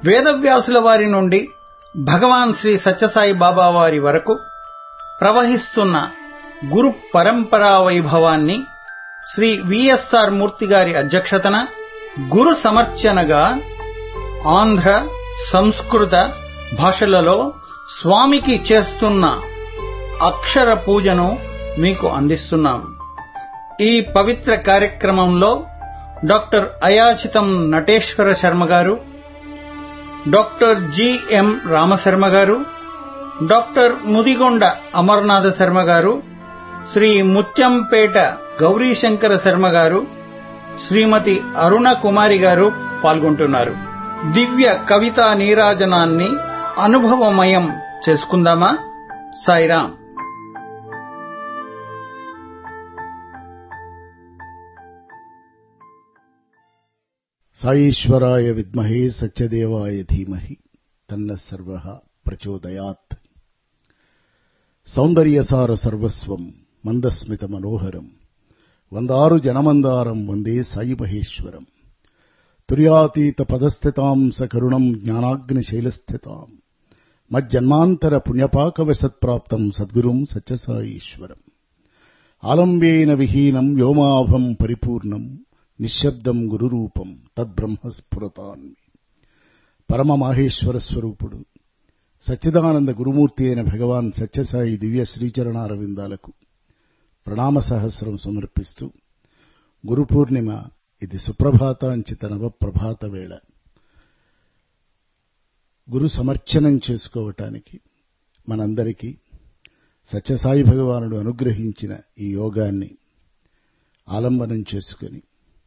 వేదవ్యాసుల వారి నుండి భగవాన్ శ్రీ సత్యసాయి బాబా వారి వరకు ప్రవహిస్తున్న గురు పరంపరా వైభవాన్ని శ్రీ విఎస్ఆర్ మూర్తి గారి అధ్యక్షతన గురు సమర్చనగా ఆంధ్ర సంస్కృత భాషలలో స్వామికి చేస్తున్న అక్షర పూజను మీకు అందిస్తున్నాం ఈ పవిత్ర కార్యక్రమంలో డాక్టర్ అయాచితం నటేశ్వర శర్మ గారు డాక్టర్ జిఎం రామశర్మ గారు డాక్టర్ ముదిగొండ అమర్నాథ శర్మ గారు శ్రీ ముత్యంపేట గౌరీశంకర శర్మ గారు శ్రీమతి అరుణ కుమారి గారు పాల్గొంటున్నారు దివ్య కవితా నీరాజనాన్ని అనుభవమయం చేసుకుందామా సాయిరాం సాయీశ్వరాయ విద్మహే సత్యదేవాయ ధీమహి తన్న సర్వ ప్రచోదయాత్ సౌందర్యసార సర్వస్వం మందస్మిత మనోహరం వందారు జనమందారం వందే సాయి మహేశ్వరం తుర్యాతీత పదస్థితాం సకరుణం జ్ఞానాగ్నిశైలస్థితాం మజ్జన్మాంతర పుణ్యపాకవశత్ప్రాప్తం సద్గురుం సత్యసాయీశ్వరం ఆలంబేన విహీనం వ్యోమాభం పరిపూర్ణం నిశ్శబ్దం గురురూపం తద్బ్రహ్మస్ఫురతాన్మి పరమ మాహేశ్వర స్వరూపుడు సచ్చిదానంద గురుమూర్తి అయిన భగవాన్ సత్యసాయి దివ్య శ్రీచరణారవిందాలకు ప్రణామ సహస్రం సమర్పిస్తూ గురు పూర్ణిమ ఇది సుప్రభాతాంచిత నవ ప్రభాత వేళ గురు సమర్చనం చేసుకోవటానికి మనందరికీ సత్యసాయి భగవానుడు అనుగ్రహించిన ఈ యోగాన్ని ఆలంబనం చేసుకుని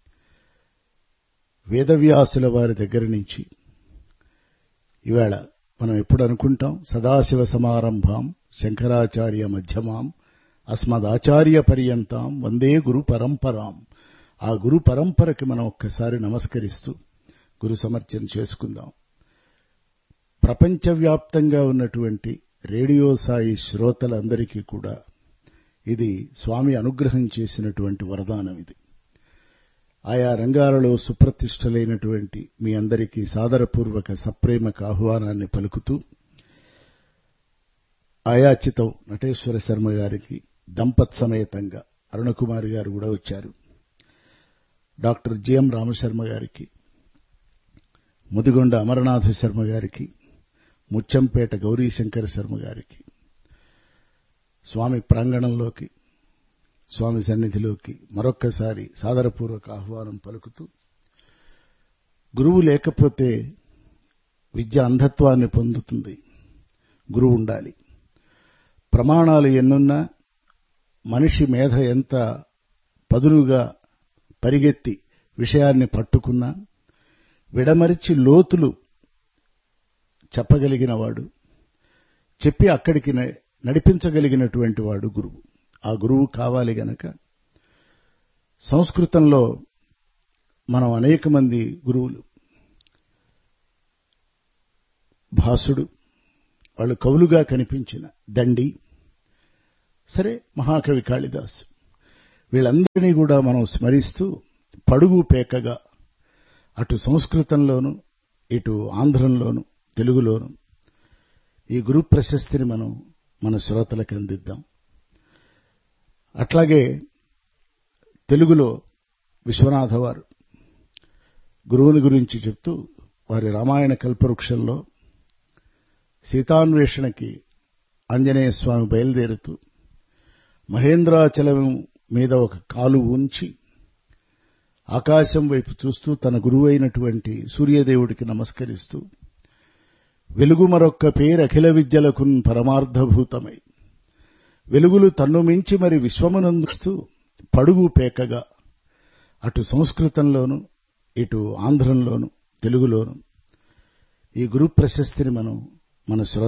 వేదవ్యాసుల వారి దగ్గర నుంచి ఇవాళ మనం ఎప్పుడు అనుకుంటాం సదాశివ సమారంభాం శంకరాచార్య మధ్యమాం అస్మదాచార్య పర్యంతాం వందే గురు పరంపరాం ఆ గురు పరంపరకి మనం ఒక్కసారి నమస్కరిస్తూ గురు సమర్చన చేసుకుందాం ప్రపంచవ్యాప్తంగా ఉన్నటువంటి రేడియో సాయి శ్రోతలందరికీ కూడా ఇది స్వామి అనుగ్రహం చేసినటువంటి వరదానం ఇది ఆయా రంగాలలో సుప్రతిష్టలైనటువంటి మీ అందరికీ సాదరపూర్వక సప్రేమక ఆహ్వానాన్ని పలుకుతూ ఆయాచితం నటేశ్వర శర్మ గారికి దంపత్ సమేతంగా అరుణకుమారి గారు కూడా వచ్చారు డాక్టర్ జిఎం రామశర్మ గారికి ముదిగొండ అమరనాథ శర్మ గారికి ముచ్చంపేట గౌరీశంకర శర్మ గారికి స్వామి ప్రాంగణంలోకి స్వామి సన్నిధిలోకి మరొక్కసారి సాదరపూర్వక ఆహ్వానం పలుకుతూ గురువు లేకపోతే విద్య అంధత్వాన్ని పొందుతుంది గురువు ఉండాలి ప్రమాణాలు ఎన్నున్నా మనిషి మేధ ఎంత పదునుగా పరిగెత్తి విషయాన్ని పట్టుకున్నా విడమరిచి లోతులు చెప్పగలిగిన వాడు చెప్పి అక్కడికి నడిపించగలిగినటువంటి వాడు గురువు ఆ గురువు కావాలి గనక సంస్కృతంలో మనం అనేక మంది గురువులు భాసుడు వాళ్ళు కవులుగా కనిపించిన దండి సరే మహాకవి కాళిదాసు వీళ్ళందరినీ కూడా మనం స్మరిస్తూ పడుగు పేకగా అటు సంస్కృతంలోను ఇటు ఆంధ్రంలోను తెలుగులోను ఈ గురు ప్రశస్తిని మనం మన శ్రోతలకు అందిద్దాం అట్లాగే తెలుగులో విశ్వనాథ వారు గురువుని గురించి చెప్తూ వారి రామాయణ కల్పవృక్షంలో సీతాన్వేషణకి ఆంజనేయ స్వామి బయలుదేరుతూ మహేంద్రాచలం మీద ఒక కాలు ఉంచి ఆకాశం వైపు చూస్తూ తన గురువైనటువంటి సూర్యదేవుడికి నమస్కరిస్తూ వెలుగు మరొక్క పేరు అఖిల విద్యలకున్ పరమార్థభూతమై వెలుగులు తన్ను మించి మరి విశ్వమునందుస్తూ పడుగు పేకగా అటు సంస్కృతంలోను ఇటు ఆంధ్రంలోను తెలుగులోను ఈ గురు ప్రశస్తిని మనం మన శ్రోత